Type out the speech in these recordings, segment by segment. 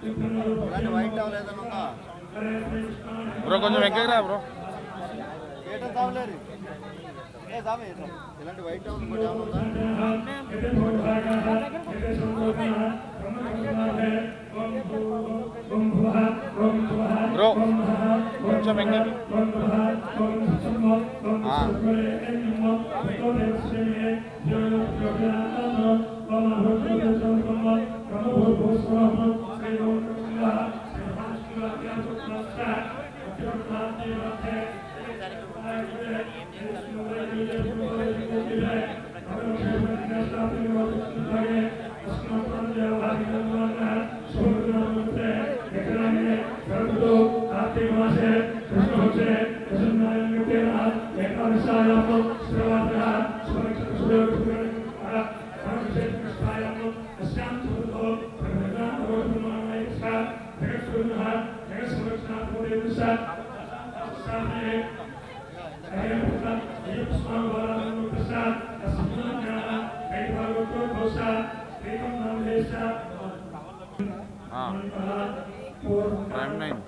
ఇలాంటి white towel ఏదైనా ఉందా బ్రో కొంచెం వెనకకి రా బ్రో ఏటో తావలేరు ఏ సామే ఇట్లా. ఇలాంటి వైట్ టవల్ ఇంకోటి ఏమైనా ఉందా బ్రో కొంచెం వెనకకి ఆ. ఆ. ప్రైమ్ నైన్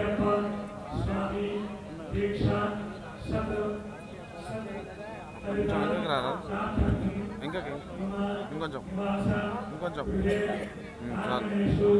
కొంచెం వెనకకి రారా ఇంకకి ఇంకొంచెం ఇంకొంచెం ఉమ్, చాలు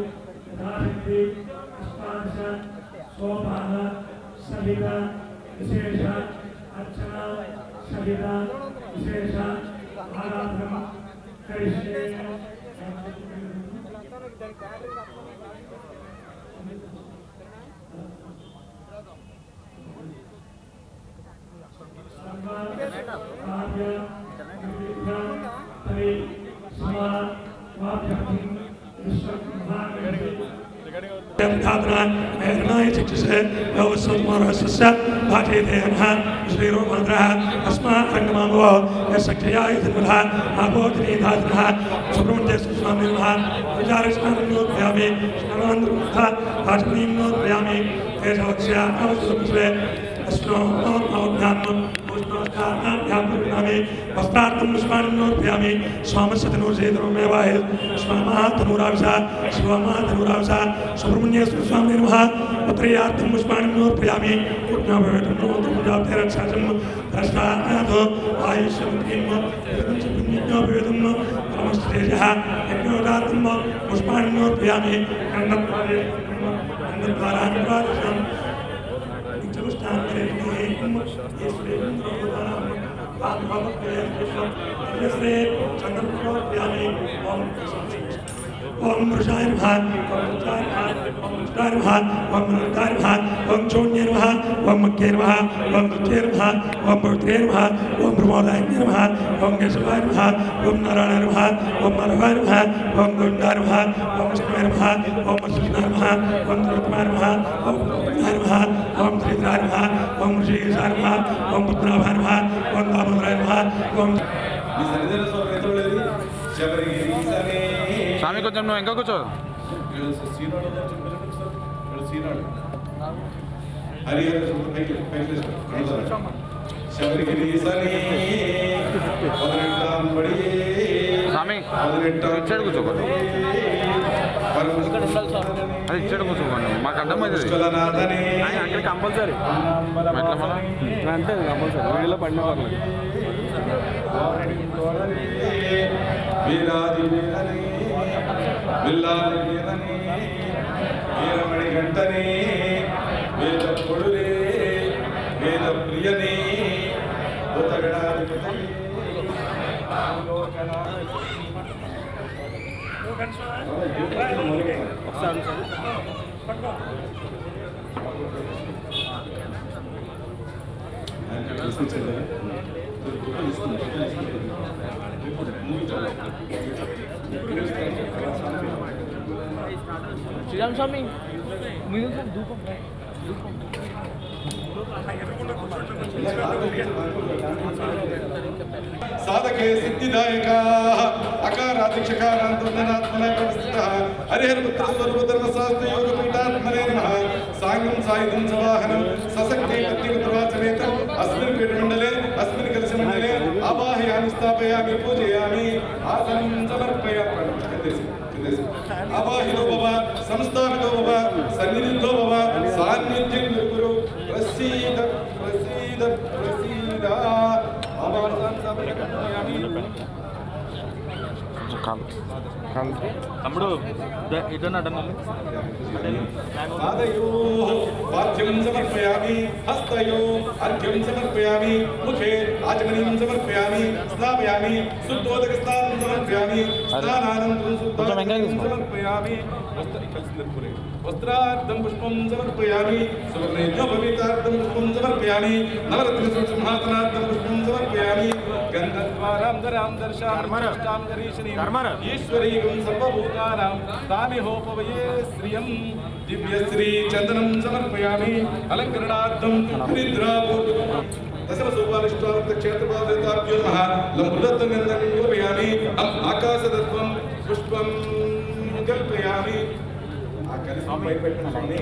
धातना वेदनाय चक्षुषे भवसुमरसस्य भाटेदेनः श्रीरूपमन्त्रः अस्मात् रङ्गमामो यशक्रियाय धन्वः आपोतने धातनः सुब्रह्मण्यस्य स्वामी नमः विचारस्नानोत्पयामि स्नानान्तरमुखः भाषणीयोत्पयामि तेजवक्ष्या नवसुपुष्पे अस्नोत्माव्यान्नं भूष्णोत्थानाभ्यां वस्त्रार्थं पुष्पाण्योर्पयामि स्वामसतनुर्जेतनुमेवाहि स्वामातनुराविषा शिवमातनुराविषा सुब्रह्मण्यस्य स्वामी नमः पुत्र्यार्थं पुष्पाण्योर्पयामि पूर्णाभवेतं नमोन्तमुजाब्धे रक्षाचं भ्रष्टानाथो आयुष्यं पुण्योपवेदं परमस्तेजः यज्ञोदार्थं पुष्पाण्योर्पयामि खण्डद्वारे खण्डद्वारानुराधिशम् ओम वृषाय नमः ओम रुद्राय नमः ओम रुद्राय नमः ओम रुद्राय नमः ओम चौन्ये नमः ओम मक्के नमः ओम नृत्ये नमः ओम पवित्रे नमः ओम प्रमोदाय नमः ओम केशवाय नमः ओम नारायणाय नमः ओम माधवाय नमः ओम गोविन्दाय नमः ओम विष्णुवे नमः ओम वसुदेवाय नमः ओम त्रिलोकमाय नमः ओम गोविन्दाय नमः ओम श्रीधराय नमः ओम ऋषिकेशाय नमः ओम पद्मनाभाय नमः ओम दामोदराय नमः ओम ఈ సన్నిధిలో స్వర్గతులది శబరిగిరి సనే స్వామి కొంచెం నువ్వు ఇంకా కూర్చో సీనాడు సీనాడు హరిహర పైకి పైకి శబరిగిరి సనే పదినెట్టాం పడియే స్వామి పదినెట్టాం ఇచ్చాడు కూర్చోకోండి అది ఇచ్చాడు కూర్చోకోండి మాకు అర్థమవుతుంది పుష్కలనాథనే అక్కడ కంపల్సరీ ఎట్లా మళ్ళా అంటే కంపల్సరీ వీడియోలో పడిన పర్లేదు వీరాది వీరనే విల్లాది వీరనే వీరమణి గంటనే వేద పొడులే వేద ప్రియనే ఉతగడాధిపతి శ్రీరామ్ స్వామి మీరు ధూపం సాధకే సిద్ధిదాయక అకారాధిక్షకారాంతోన్ననాత్మనే ప్రవస్థిత హరిహర పుత్ర స్వరూప ధర్మ శాస్త్ర యోగ పీఠాత్మనే నమః సాంగం సాయుధం సవాహనం సశక్తి పత్రికృతవాచనేతం అస్మిన్ పీఠమండలే అస్మిన్ కలశ మండలే ఆవాహయామి స్థాపయామి పూజయామి ఆసనం సమర్పయామి ఆవాహిలో భవ సంస్థాపితో భవ సన్నిధితో భవ సాన్నిధ్యం గురు ప్రసీద ప్రసీద ప్రసీద ఆవాసాన్ సమర్పయామి కాలు కాలు తమ్ముడు ఇటు అటన్ను పాదయో వాద్యం సమర్పయామి హస్తయో అర్ఘ్యం సమర్పయామి ముఖే ఆచమనీయం సమర్పయామి స్నాపయామి శుద్ధోదక స్నానం సమర్పయామి స్నానానంతరం కొంచెం వెంకయ్య శుద్ధానంతరం తీసుకో. సమర్పయామి వస్త్ర- కలిసి నిలుపురే. వస్త్రార్థం పుష్పం సమర్పయామి సువర్ణేజోపవీతార్థం పుష్పం సమర్పయామి నవరత్న సింహాసనార్థం పుష్పం సమర్పయామి గంధద్వారాం దరాం దర్శాం గరీషణీం ఈశ్వరీయం సర్వభూతానాం తామిహోపవయే శ్రియం దివ్యశ్రీ చందనం సమర్పయామి అలంకరణార్థం నిద్రాపూర్వకం దశమ సోపానిష్టార్థ క్షేత్రపాదేతాభ్యో నమః లంబుదత్తం కల్పయామి ఆకాశదత్వం పుష్పం కల్పయామి ఆ కలిసి పై పెట్టిన స్వామి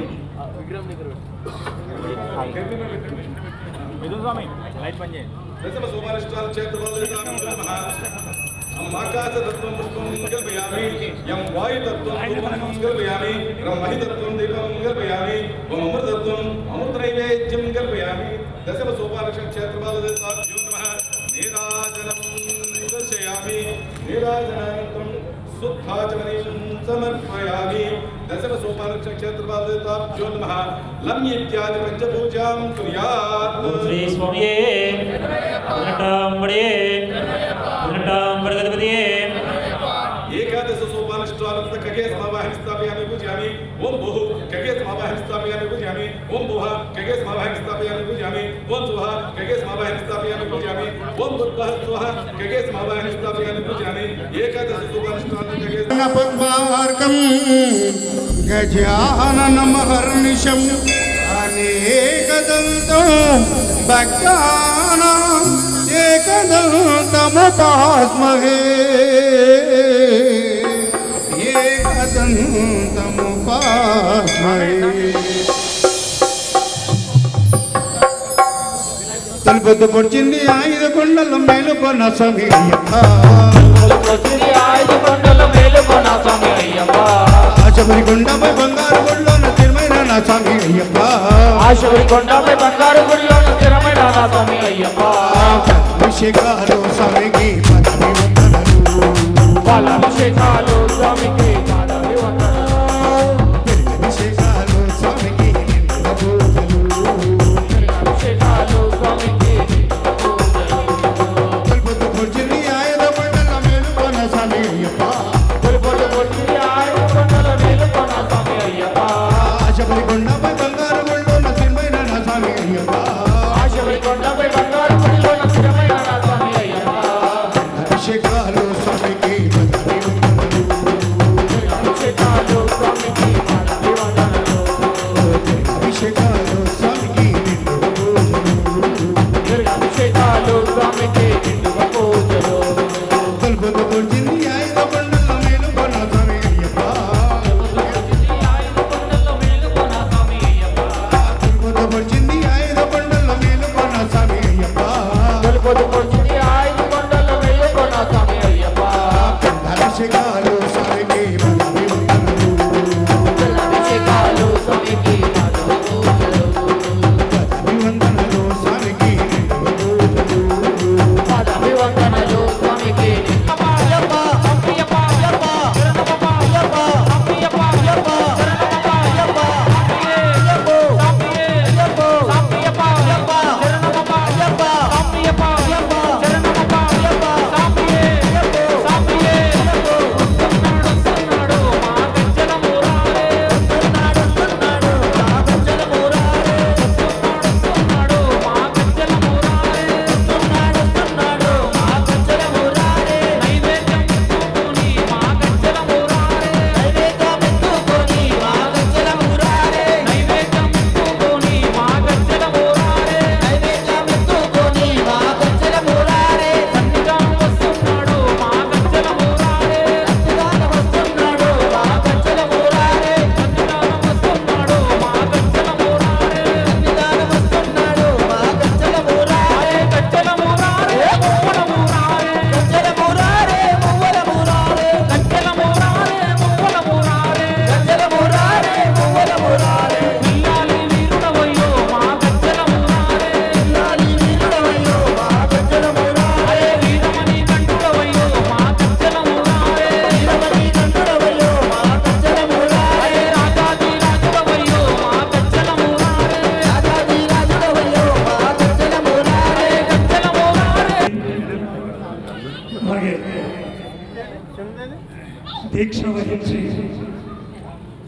మిథున్ స్వామి లైట్ పని చేయండి దశమ సోపానిష్టార్థ క్షేత్రపాదేతాభ్యో నమః ఆకాశతత్వం పుష్పం కల్పయామి యం వాయుతత్వం ధూపం కల్పయామి రం మహితత్వం దీపం కల్పయామి ఓం అమృతత్వం అమృతనైవేద్యం కల్పయామి దశమ సోపానక్ష క్షేత్రపాదేతాభ్యో నమః నీరాజనం దర్శయామి నీరాజనానంతరం శుద్ధాచమనీయం సమర్పయామి దశమ సోపానక్ష క్షేత్రపాదేతాభ్యో నమః లం ఇత్యాది పంచపూజాం కుర్యాత్ శ్రీ స్వామియే పదినెట్టాంబడియే పదినెట్టాంబడగతిపతియే ఏకాదశ సోపానష్టానంత కగే సమావాహన స్థాపయామి పూజయామి ఓం భుః కగే సమావాహన స్థాపయామి పూజయామి ఓం భుః కగే సమావాహన స్థాపయామి పూజయామి ఓం స్వః కగే సమావాహన స్థాపయామి పూజయామి ఓం బుద్ధః స్వః కగే సమావాహన స్థాపయామి పూజయామి ఏకాదశ సోపానష్టానంత కగే పద్మార్గం గజాననమహర్నిశం అనేకదంతం భక్తానాం ఏకదంతముపాస్మహే ఏకదంతముపాస్మహే తలుపొద్దు పొడిచింది ఆయుధ కొండల మేలుకొన్న స్వామి అయ్యప్ప ఆశబరి కొండపై బంగారు గుళ్ళోన తిరుమైన నా స్వామి అయ్యప్ప ఆశవరి కొండపై బంగారు గుడిలో స్థిరమైన నా స్వామి అయ్యప్ప అభిషేకాలు స్వామికి పదవి వందనలు వాళ్ళ అభిషేకాలు స్వామికి పాదాభి వందనాలు. అభిషేకాలు స్వామికి నిండుల పూజలు అభిషేకాలు స్వామికి తలుపొద్దు పొడిచింది ఆయుధ కొండల మేలుకొన్న స్వామి అయ్యప్ప తొలిపొట్టు పొడిచి ఆయన కొండల మేలుకొన్న స్వామి అయ్యప్ప ఆశబరి కొండపై బంగారు గుళ్ళోన తిరుమైన నా స్వామి అయ్యప్ప ఆశవరి కొండపై బంగారు గుడిలో స్థిరమైన నా స్వామి అయ్యప్ప అభిషేకాలు స్వామికి పదవి వందనలు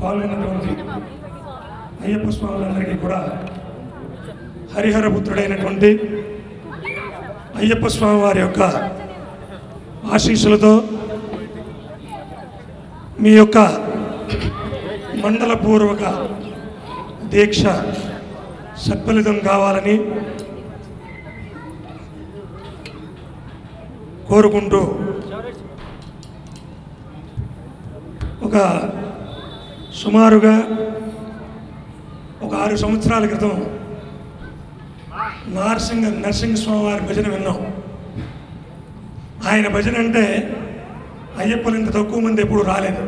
పాల్గొన్నటువంటి అయ్యప్ప స్వాములందరికీ కూడా హరిహర పుత్రుడైనటువంటి అయ్యప్ప స్వామి వారి యొక్క ఆశీస్సులతో మీ యొక్క మండలపూర్వక దీక్ష సత్ఫలితం కావాలని కోరుకుంటూ ఒక సుమారుగా ఒక ఆరు సంవత్సరాల క్రితం నార్సింగ నరసింహ స్వామి వారి భజన విన్నాం ఆయన భజన అంటే అయ్యప్పలు ఇంత తక్కువ మంది ఎప్పుడు రాలేదు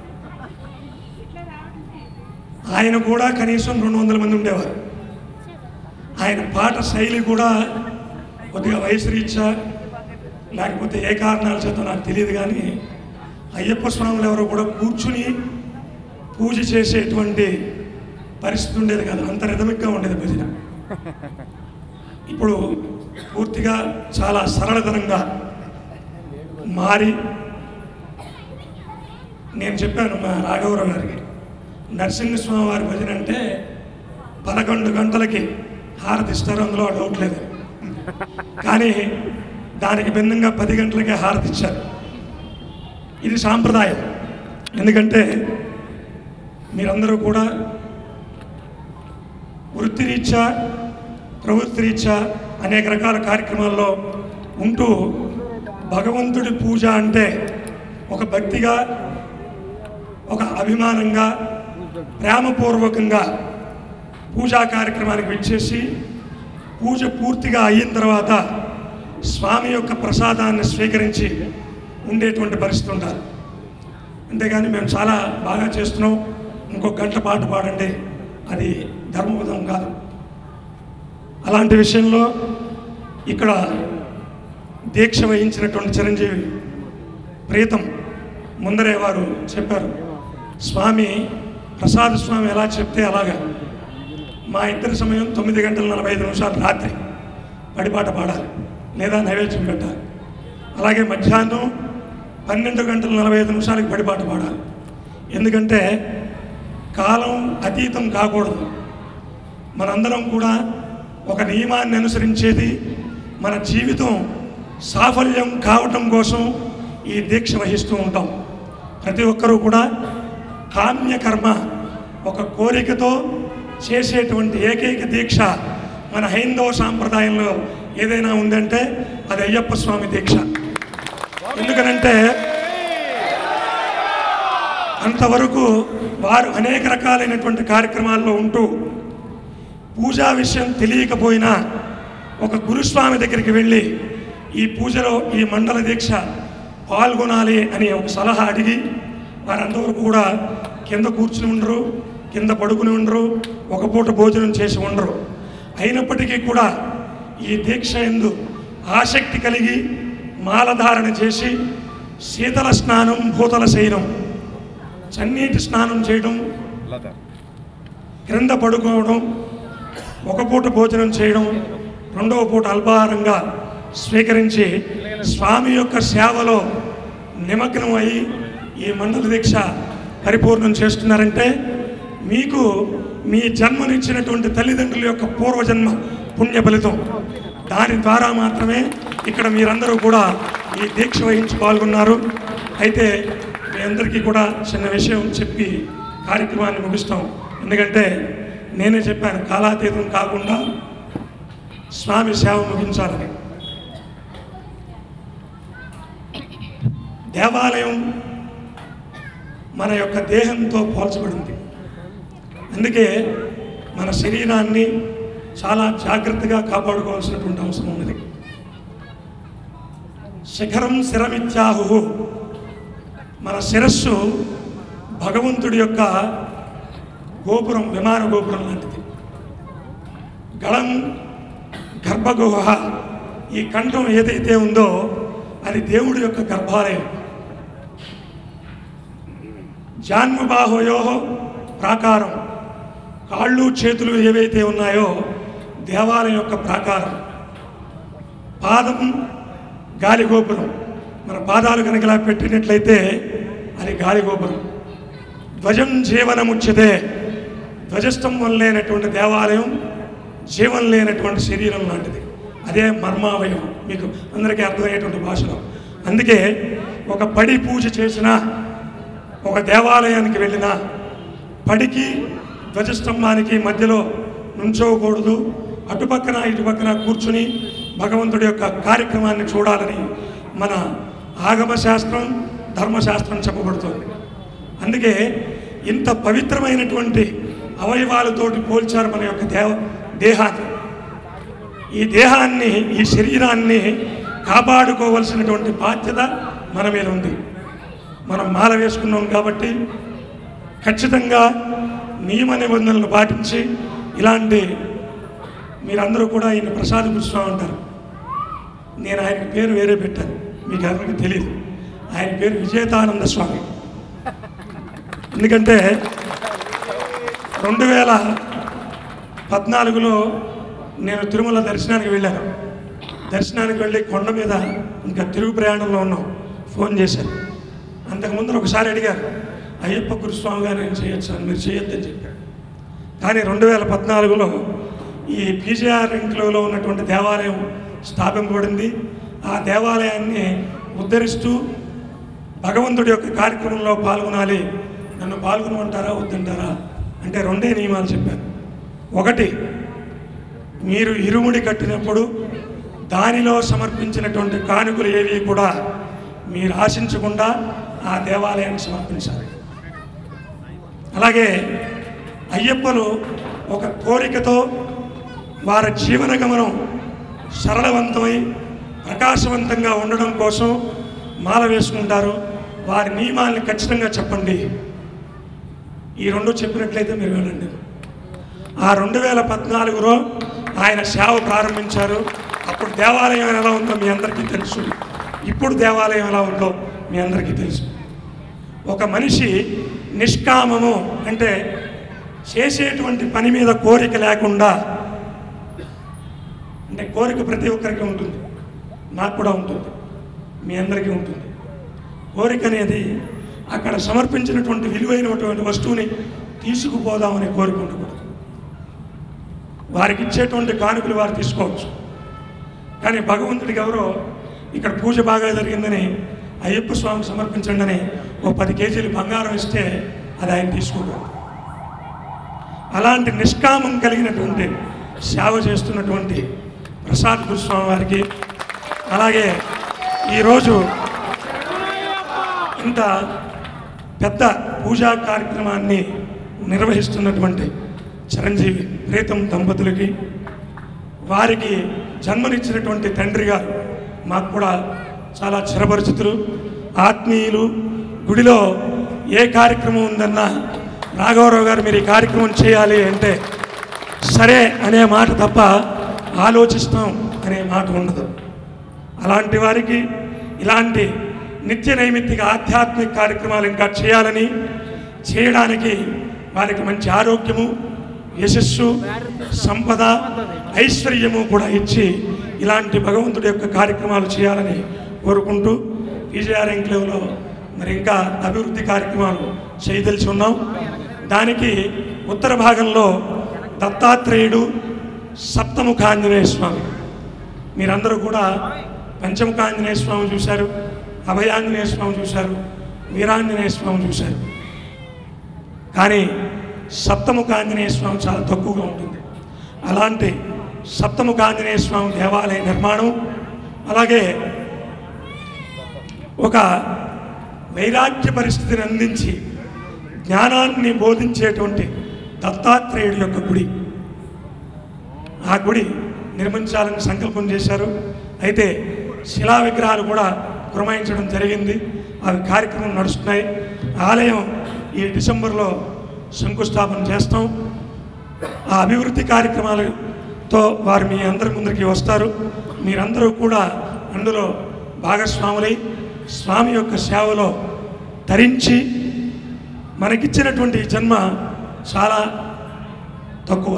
ఆయన కూడా కనీసం రెండు వందల మంది ఉండేవారు ఆయన పాట శైలి కూడా కొద్దిగా వయసు రీత్యా లేకపోతే ఏ కారణాల చేత నాకు తెలియదు కానీ అయ్యప్ప స్వాములు ఎవరో కూడా కూర్చుని పూజ చేసేటువంటి పరిస్థితి ఉండేది కాదు అంత రిథమిక్గా ఉండేది భజన ఇప్పుడు పూర్తిగా చాలా సరళతరంగా మారి నేను చెప్పాను మా రాఘవరావు గారికి నరసింహస్వామి వారి భజన అంటే పదకొండు గంటలకి హారతి ఇస్తారు అందులో డౌట్ లేదు కానీ దానికి భిన్నంగా పది గంటలకే హారతి ఇచ్చారు ఇది సాంప్రదాయం ఎందుకంటే మీరందరూ కూడా వృత్తిరీత్యా ప్రవృత్తిరీత్యా అనేక రకాల కార్యక్రమాల్లో ఉంటూ భగవంతుడి పూజ అంటే ఒక భక్తిగా ఒక అభిమానంగా ప్రేమపూర్వకంగా పూజా కార్యక్రమానికి విచ్చేసి పూజ పూర్తిగా అయిన తర్వాత స్వామి యొక్క ప్రసాదాన్ని స్వీకరించి ఉండేటువంటి పరిస్థితి ఉండాలి అంతేగాని మేము చాలా బాగా చేస్తున్నాం ఇంకొక గంట పాట పాడండి అది ధర్మబద్ధం కాదు అలాంటి విషయంలో ఇక్కడ దీక్ష వహించినటువంటి చిరంజీవి ప్రీతం ముందరే వారు చెప్పారు స్వామి ప్రసాద స్వామి ఎలా చెప్తే అలాగా మా ఇద్దరి సమయం తొమ్మిది గంటల నలభై ఐదు నిమిషాలు రాత్రి పడిపాట పాడాలి లేదా నైవేద్యం పెట్టాలి అలాగే మధ్యాహ్నం పన్నెండు గంటల నలభై ఐదు నిమిషాలకి పడిపాట పాడాలి ఎందుకంటే కాలం అతీతం కాకూడదు మనందరం కూడా ఒక నియమాన్ని అనుసరించేది మన జీవితం సాఫల్యం కావటం కోసం ఈ దీక్ష వహిస్తూ ఉంటాం ప్రతి ఒక్కరూ కూడా కామ్యకర్మ ఒక కోరికతో చేసేటువంటి ఏకైక దీక్ష మన హైందవ సాంప్రదాయంలో ఏదైనా ఉందంటే అది అయ్యప్ప స్వామి దీక్ష ఎందుకనంటే అంతవరకు వారు అనేక రకాలైనటువంటి కార్యక్రమాల్లో ఉంటూ పూజా విషయం తెలియకపోయినా ఒక గురుస్వామి దగ్గరికి వెళ్ళి ఈ పూజలో ఈ మండల దీక్ష పాల్గొనాలి అని ఒక సలహా అడిగి వారంతవరకు కూడా కింద కూర్చుని ఉండరు కింద పడుకుని ఉండరు ఒక పూట భోజనం చేసి ఉండరు అయినప్పటికీ కూడా ఈ దీక్ష ఎందు ఆసక్తి కలిగి మాలధారణ చేసి శీతల స్నానం భూతల శయనం చన్నీటి స్నానం చేయడం క్రింద పడుకోవడం ఒక పూట భోజనం చేయడం రెండవ పూట అల్పాహారంగా స్వీకరించి స్వామి యొక్క సేవలో నిమగ్నం అయి ఈ మండల దీక్ష పరిపూర్ణం చేస్తున్నారంటే మీకు మీ జన్మనిచ్చినటువంటి తల్లిదండ్రుల యొక్క పూర్వజన్మ పుణ్య ఫలితం దాని ద్వారా మాత్రమే ఇక్కడ మీరందరూ కూడా ఈ దీక్ష వహించి పాల్గొన్నారు అయితే మీ అందరికీ కూడా చిన్న విషయం చెప్పి కార్యక్రమాన్ని ముగిస్తాం ఎందుకంటే నేనే చెప్పాను కాలాతీతం కాకుండా స్వామి సేవ ముగించాలని దేవాలయం మన యొక్క దేహంతో పోల్చబడింది అందుకే మన శరీరాన్ని చాలా జాగ్రత్తగా కాపాడుకోవాల్సినటువంటి అవసరం ఉన్నది శిఖరం శిరమిత్యాహు మన శిరస్సు భగవంతుడి యొక్క గోపురం విమాన గోపురం లాంటిది గళం గర్భగుహ ఈ కంఠం ఏదైతే ఉందో అది దేవుడి యొక్క గర్భాలయం జాన్మబాహోయో ప్రాకారం కాళ్ళు చేతులు ఏవైతే ఉన్నాయో దేవాలయం యొక్క ప్రాకారం పాదం గాలి గోపురం మన పాదాలు కనుక ఇలా పెట్టినట్లయితే అది గాలి గోపురం ధ్వజం జీవనముచ్యతే ధ్వజస్తంభం లేనటువంటి దేవాలయం జీవం లేనటువంటి శరీరం లాంటిది అదే మర్మావయం మీకు అందరికీ అర్థమయ్యేటువంటి భాషలో అందుకే ఒక పడి పూజ చేసినా ఒక దేవాలయానికి వెళ్ళినా పడికి ధ్వజస్తంభానికి మధ్యలో నుంచోకూడదు అటుపక్కన ఇటుపక్కన కూర్చుని భగవంతుడి యొక్క కార్యక్రమాన్ని చూడాలని మన ఆగమ శాస్త్రం ధర్మశాస్త్రం చెప్పబడుతుంది అందుకే ఇంత పవిత్రమైనటువంటి అవయవాలతోటి పోల్చారు మన యొక్క దేవ దేహాన్ని ఈ దేహాన్ని ఈ శరీరాన్ని కాపాడుకోవలసినటువంటి బాధ్యత మన మీద ఉంది మనం మాల వేసుకున్నాం కాబట్టి ఖచ్చితంగా నియమ నిబంధనలు పాటించి ఇలాంటి మీరందరూ కూడా ఈయన ప్రసాద్ కృష్ణ ఉంటారు నేను ఆయన పేరు వేరే పెట్టాను మీకు అందరికీ తెలియదు ఆయన పేరు విజేతానంద స్వామి ఎందుకంటే రెండు వేల పద్నాలుగులో నేను తిరుమల దర్శనానికి వెళ్ళాను దర్శనానికి వెళ్ళి కొండ మీద ఇంకా తిరుగు ప్రయాణంలో ఉన్నాం ఫోన్ చేశాను అంతకుముందు ఒకసారి అడిగారు అయ్యప్ప గురుస్వామి గారు నేను చేయొచ్చు అని మీరు చేయొద్దని చెప్పాడు కానీ రెండు వేల పద్నాలుగులో ఈ పీజీఆర్ ఇంక్లోలో ఉన్నటువంటి దేవాలయం స్థాపింపబడింది ఆ దేవాలయాన్ని ఉద్ధరిస్తూ భగవంతుడి యొక్క కార్యక్రమంలో పాల్గొనాలి నన్ను పాల్గొనమంటారా వద్దంటారా అంటే రెండే నియమాలు చెప్పారు ఒకటి మీరు ఇరుముడి కట్టినప్పుడు దానిలో సమర్పించినటువంటి కానుకలు ఏవి కూడా మీరు ఆశించకుండా ఆ దేవాలయానికి సమర్పించాలి అలాగే అయ్యప్పలు ఒక కోరికతో వారి జీవన గమనం సరళవంతమై ప్రకాశవంతంగా ఉండడం కోసం మాల వేసుకుంటారు వారి నియమాల్ని ఖచ్చితంగా చెప్పండి ఈ రెండు చెప్పినట్లయితే మీరు వినండి ఆ రెండు వేల పద్నాలుగులో ఆయన సేవ ప్రారంభించారు అప్పుడు దేవాలయం ఎలా ఉందో మీ అందరికీ తెలుసు ఇప్పుడు దేవాలయం ఎలా ఉందో మీ అందరికీ తెలుసు ఒక మనిషి నిష్కామము అంటే చేసేటువంటి పని మీద కోరిక లేకుండా అంటే కోరిక ప్రతి ఒక్కరికి ఉంటుంది నాకు కూడా ఉంటుంది మీ అందరికీ ఉంటుంది కోరిక అనేది అక్కడ సమర్పించినటువంటి విలువైనటువంటి వస్తువుని తీసుకుపోదామనే కోరిక ఉండకూడదు వారికి ఇచ్చేటువంటి కానుకలు వారు తీసుకోవచ్చు కానీ భగవంతుడికి ఎవరో ఇక్కడ పూజ బాగా జరిగిందని అయ్యప్ప స్వామికి సమర్పించండి అని ఓ పది కేజీలు బంగారం ఇస్తే అది ఆయన తీసుకోకూడదు అలాంటి నిష్కామం కలిగినటువంటి సేవ చేస్తున్నటువంటి ప్రసాద్ గురుస్వామి వారికి అలాగే ఈరోజు ఇంత పెద్ద పూజా కార్యక్రమాన్ని నిర్వహిస్తున్నటువంటి చిరంజీవి ప్రీతం దంపతులకి వారికి జన్మనిచ్చినటువంటి తండ్రి గారు మాకు కూడా చాలా చిరపరిచితులు ఆత్మీయులు గుడిలో ఏ కార్యక్రమం ఉందన్నా రాఘవరావు గారు మీరు ఈ కార్యక్రమం చేయాలి అంటే సరే అనే మాట తప్ప ఆలోచిస్తాం అనే మాట ఉండదు అలాంటి వారికి ఇలాంటి నిత్య నైమిత్తిక ఆధ్యాత్మిక కార్యక్రమాలు ఇంకా చేయాలని చేయడానికి వారికి మంచి ఆరోగ్యము యశస్సు సంపద ఐశ్వర్యము కూడా ఇచ్చి ఇలాంటి భగవంతుడి యొక్క కార్యక్రమాలు చేయాలని కోరుకుంటూ విజయార్ ఎంక్లేవ్లో మరి ఇంకా అభివృద్ధి కార్యక్రమాలు చేయదలిచి ఉన్నాం దానికి ఉత్తర భాగంలో దత్తాత్రేయుడు సప్తముఖ ఆంజనేయ స్వామి మీరందరూ కూడా పంచముఖ ఆంజనేయ స్వామి చూశారు అభయాంజనేయ స్వామి చూశారు వీరాంజనేయ స్వామి చూశారు కానీ సప్తముఖ ఆంజనేయ స్వామి చాలా తక్కువగా ఉంటుంది అలాంటి సప్తముఖ ఆంజనేయ స్వామి దేవాలయ నిర్మాణం అలాగే ఒక వైరాగ్య పరిస్థితిని అందించి జ్ఞానాన్ని బోధించేటువంటి దత్తాత్రేయుడి యొక్క గుడి ఆ గుడి నిర్మించాలని సంకల్పం చేశారు అయితే శిలా విగ్రహాలు కూడా పురమాయించడం జరిగింది అవి కార్యక్రమం నడుస్తున్నాయి ఆలయం ఈ డిసెంబర్లో శంకుస్థాపన చేస్తాం ఆ అభివృద్ధి కార్యక్రమాలతో వారు మీ అందరి ముందరికి వస్తారు మీరందరూ కూడా అందులో భాగస్వాములై స్వామి యొక్క సేవలో ధరించి మనకిచ్చినటువంటి ఈ జన్మ చాలా తక్కువ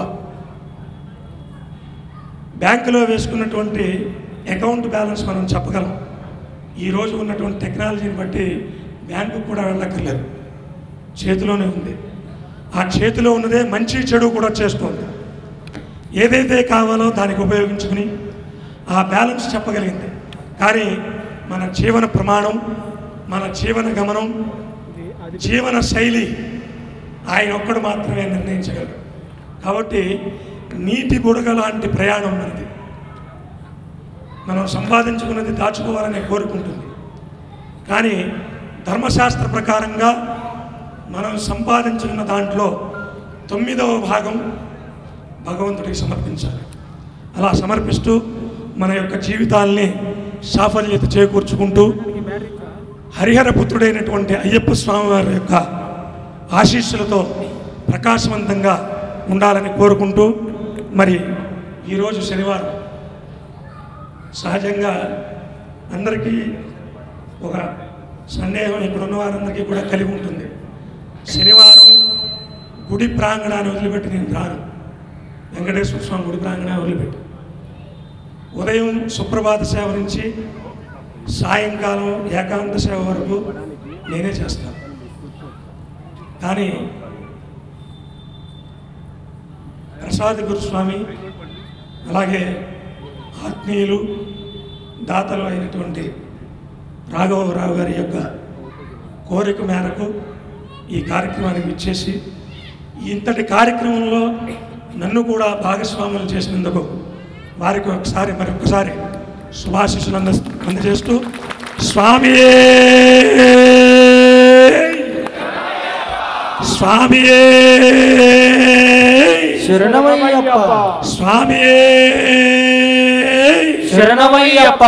బ్యాంకులో వేసుకున్నటువంటి అకౌంట్ బ్యాలెన్స్ మనం చెప్పగలం ఈరోజు ఉన్నటువంటి టెక్నాలజీని బట్టి బ్యాంకు కూడా వెళ్ళక్కర్లేదు చేతిలోనే ఉంది ఆ చేతిలో ఉన్నదే మంచి చెడు కూడా చేస్తుంది ఏదైతే కావాలో దానికి ఉపయోగించుకుని ఆ బ్యాలెన్స్ చెప్పగలిగింది కానీ మన జీవన ప్రమాణం మన జీవన గమనం జీవన శైలి ఆయన ఒక్కడు మాత్రమే నిర్ణయించగలరు కాబట్టి నీటి బుడగ లాంటి ప్రయాణం మనది మనం సంపాదించుకున్నది దాచుకోవాలనే కోరుకుంటుంది కానీ ధర్మశాస్త్ర ప్రకారంగా మనం సంపాదించుకున్న దాంట్లో తొమ్మిదవ భాగం భగవంతుడికి సమర్పించాలి అలా సమర్పిస్తూ మన యొక్క జీవితాల్ని సాఫల్యత చేకూర్చుకుంటూ హరిహర పుత్రుడైనటువంటి అయ్యప్ప స్వామి వారి యొక్క ఆశీస్సులతో ప్రకాశవంతంగా ఉండాలని కోరుకుంటూ మరి ఈరోజు శనివారం సహజంగా అందరికీ ఒక సందేహం ఇక్కడ ఉన్న వారందరికీ కూడా కలిగి ఉంటుంది శనివారం గుడి ప్రాంగణాన్ని వదిలిపెట్టి నేను రాను వెంకటేశ్వర స్వామి గుడి ప్రాంగణాన్ని వదిలిపెట్టి ఉదయం సుప్రభాత సేవ నుంచి సాయంకాలం ఏకాంత సేవ వరకు నేనే చేస్తాను కానీ ప్రసాద్ గురుస్వామి అలాగే ఆత్మీయులు దాతలు అయినటువంటి రాఘవరావు గారి యొక్క కోరిక మేరకు ఈ కార్యక్రమానికి ఇచ్చేసి ఇంతటి కార్యక్రమంలో నన్ను కూడా భాగస్వాములు చేసినందుకు వారికి ఒకసారి మరొకసారి శుభాశిషులు అంద అందజేస్తూ స్వామి స్వామి శరణమయ్యప్ప స్వామి శరణమయ్యప్ప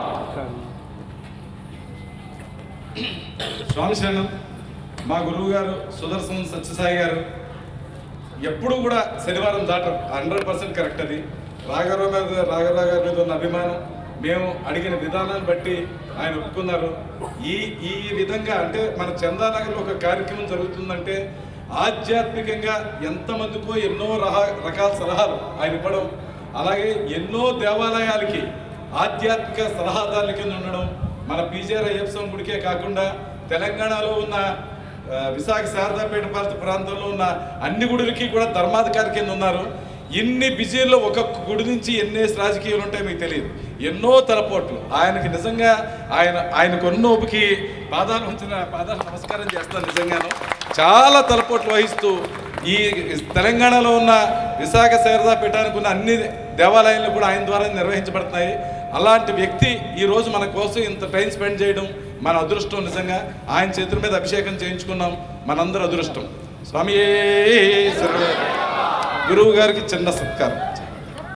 స్వామి శరణం మా గురువు గారు సుదర్శన్ సత్యసాయి గారు ఎప్పుడు కూడా శనివారం దాటరు హండ్రెడ్ పర్సెంట్ కరెక్ట్ అది రాఘవరావు మీద రాఘవరావు గారి మీద ఉన్న అభిమానం మేము అడిగిన విధానాన్ని బట్టి ఆయన ఒప్పుకున్నారు ఈ ఈ విధంగా అంటే మన చందానగర్లో ఒక కార్యక్రమం జరుగుతుందంటే ఆధ్యాత్మికంగా ఎంతమందికో ఎన్నో రహ రకాల సలహాలు ఆయన ఇవ్వడం అలాగే ఎన్నో దేవాలయాలకి ఆధ్యాత్మిక సలహాదారుల కింద ఉండడం మన పీజేఆర్ అయ్యప్ప స్వామి గుడికే కాకుండా తెలంగాణలో ఉన్న ఆ, విశాఖ శారదాపేట ప్రాంత ప్రాంతంలో ఉన్న అన్ని గుడులకి కూడా ధర్మాధికారి కింద ఉన్నారు ఇన్ని బిజీల్లో ఒక్కొక్క గుడి నుంచి ఎన్ని రాజకీయాలు ఉంటాయో మీకు తెలియదు ఎన్నో తలపోట్లు ఆయనకి నిజంగా ఆయన ఆయన కొన్నోపుకి పాదాలు ఉంచిన పాదాలు నమస్కారం చేస్తాను నిజంగాను చాలా తలపోట్లు వహిస్తూ ఈ తెలంగాణలో ఉన్న విశాఖ శారదా పీఠానికి ఉన్న అన్ని దేవాలయాలు కూడా ఆయన ద్వారా నిర్వహించబడుతున్నాయి అలాంటి వ్యక్తి ఈ రోజు మన కోసం ఇంత టైం స్పెండ్ చేయడం మన అదృష్టం నిజంగా ఆయన చేతుల మీద అభిషేకం చేయించుకున్నాం మనందరి అదృష్టం స్వామి గురువు గారికి చిన్న సత్కారం